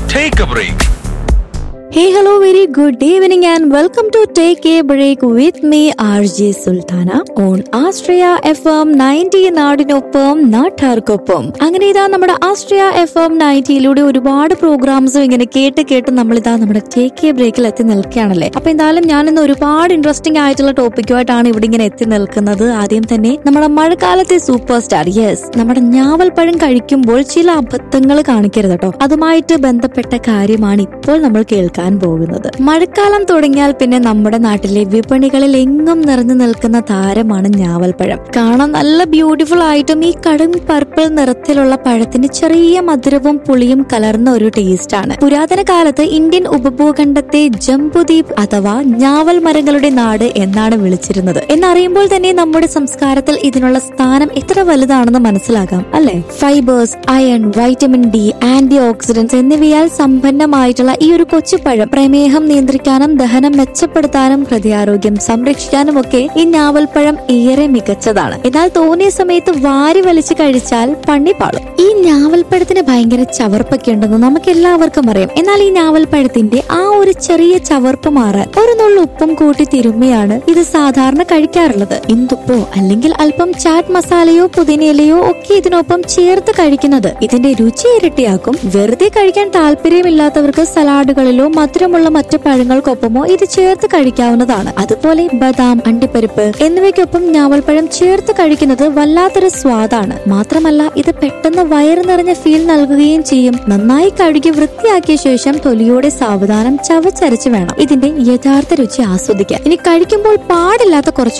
Take a break. Hey, hello, very good evening, and welcome to Take a Break with me, RJ Sultana, on Astria FM 90 നാടിനൊപ്പം നാട്ടാർക്കൊപ്പം അങ്ങനെ ഇതാ നമ്മുടെ Austria F M നയൻറ്റിയിലൂടെ ഒരുപാട് പ്രോഗ്രാംസും ഇങ്ങനെ കേട്ട് കേട്ട് നമ്മളിതാ നമ്മുടെ ടേക്ക് എ ബ്രേക്കിൽ എത്തി നിൽക്കുകയാണല്ലേ അപ്പൊ എന്തായാലും ഞാൻ ഇന്ന് ഒരുപാട് ഇൻട്രസ്റ്റിംഗ് ആയിട്ടുള്ള ടോപ്പിക്കുമായിട്ടാണ് ഇവിടെ ഇങ്ങനെ എത്തി നിൽക്കുന്നത് ആദ്യം തന്നെ നമ്മുടെ മഴക്കാലത്തെ സൂപ്പർ സ്റ്റാർ യെസ് നമ്മുടെ ഞാവൽപ്പഴം കഴിക്കുമ്പോൾ ചില അബദ്ധങ്ങൾ കാണിക്കരുത് കേട്ടോ അതുമായിട്ട് ബന്ധപ്പെട്ട കാര്യമാണ് ഇപ്പോൾ നമ്മൾ കേൾക്കാൻ പോകുന്നത് മഴക്കാലം തുടങ്ങിയാൽ പിന്നെ നമ്മുടെ നാട്ടിലെ വിപണികളിൽ എങ്ങും നിറഞ്ഞു നിൽക്കുന്ന താരമാണ് ഞാവൽപ്പഴം കാണാൻ നല്ല ബ്യൂട്ടിഫുൾ ആയിട്ടും ഈ കടും പർപ്പിൾ നിറത്തിലുള്ള പഴത്തിന് ചെറിയ മധുരവും പുളിയും കലർന്ന ഒരു ടേസ്റ്റ് ആണ് പുരാതന കാലത്ത് ഇന്ത്യൻ ഉപഭൂഖണ്ഡത്തെ ജംബുദ്വീപ് അഥവാ ഞാവൽ മരങ്ങളുടെ നാട് എന്നാണ് വിളിച്ചിരുന്നത് എന്നറിയുമ്പോൾ തന്നെ നമ്മുടെ സംസ്കാരത്തിൽ ഇതിനുള്ള സ്ഥാനം എത്ര വലുതാണെന്ന് മനസ്സിലാകാം അല്ലെ fibres iron vitamin D antioxidants എന്നിവയാൽ സമ്പന്നമായിട്ടുള്ള ഈ ഒരു കൊച്ചുപഴം പ്രമേഹം നിയന്ത്രിക്കാനും ദഹനം മെച്ചപ്പെടുത്താനും ഹൃദയാരോഗ്യം സംരക്ഷിക്കാനും ഒക്കെ ഈ ഞാവൽപ്പഴം ഏറെ മികച്ചതാണ് എന്നാൽ തോന്നിയ സമയത്ത് വാരി വലിച്ചു കഴിച്ചാൽ പണിപ്പാളും ഈ ഞാവൽപ്പഴത്തിന് ഭയങ്കര ചവർപ്പൊക്കെ ഉണ്ടെന്ന് നമുക്ക് എല്ലാവർക്കും അറിയാം എന്നാൽ ഈ ഞാവൽപ്പഴത്തിന്റെ ആ ഒരു ചെറിയ ചവർപ്പ് മാറാൻ ഒരു നുള്ളു ഉപ്പും കൂട്ടി തിരുമ്മിയാണ് ഇത് സാധാരണ കഴിക്കാറുള്ളത് ഇന്തുപ്പോ അല്ലെങ്കിൽ അല്പം ചാറ്റ് മസാലയോ പുതിനയിലയോ ഒക്കെ ഇതിനൊപ്പം ചേർത്ത് കഴിക്കുന്നത് ഇതിന്റെ രുചി ഇരട്ടിയാക്കും വെറുതെ കഴിക്കാൻ താല്പര്യമില്ലാത്തവർക്ക് സലാഡുകളിലോ മധുരമുള്ള മറ്റു പഴങ്ങൾക്കൊപ്പമോ ഇത് ചേർത്ത് കഴിക്കാവുന്നതാണ് അതുപോലെ ബദാം അണ്ടിപ്പരിപ്പ് എന്നിവയ്ക്കൊപ്പം ഞാവൽപ്പഴം ചേർത്ത് കഴിക്കുന്നത് വല്ലാത്തൊരു സ്വാദാണ് മാത്രമല്ല ഇത് പെട്ടെന്ന് വയറ് നിറഞ്ഞ ഫീൽ നൽകുകയും ചെയ്യും നന്നായി കഴുകി വൃത്തിയാക്കിയ ശേഷം തൊലിയോടെ സാവധാനം ചവച്ചരച്ച് വേണം ഇതിന്റെ യഥാർത്ഥ രുചി ആസ്വദിക്കാൻ ഇനി കഴിക്കുമ്പോൾ പാടില്ലാത്ത കുറച്ച്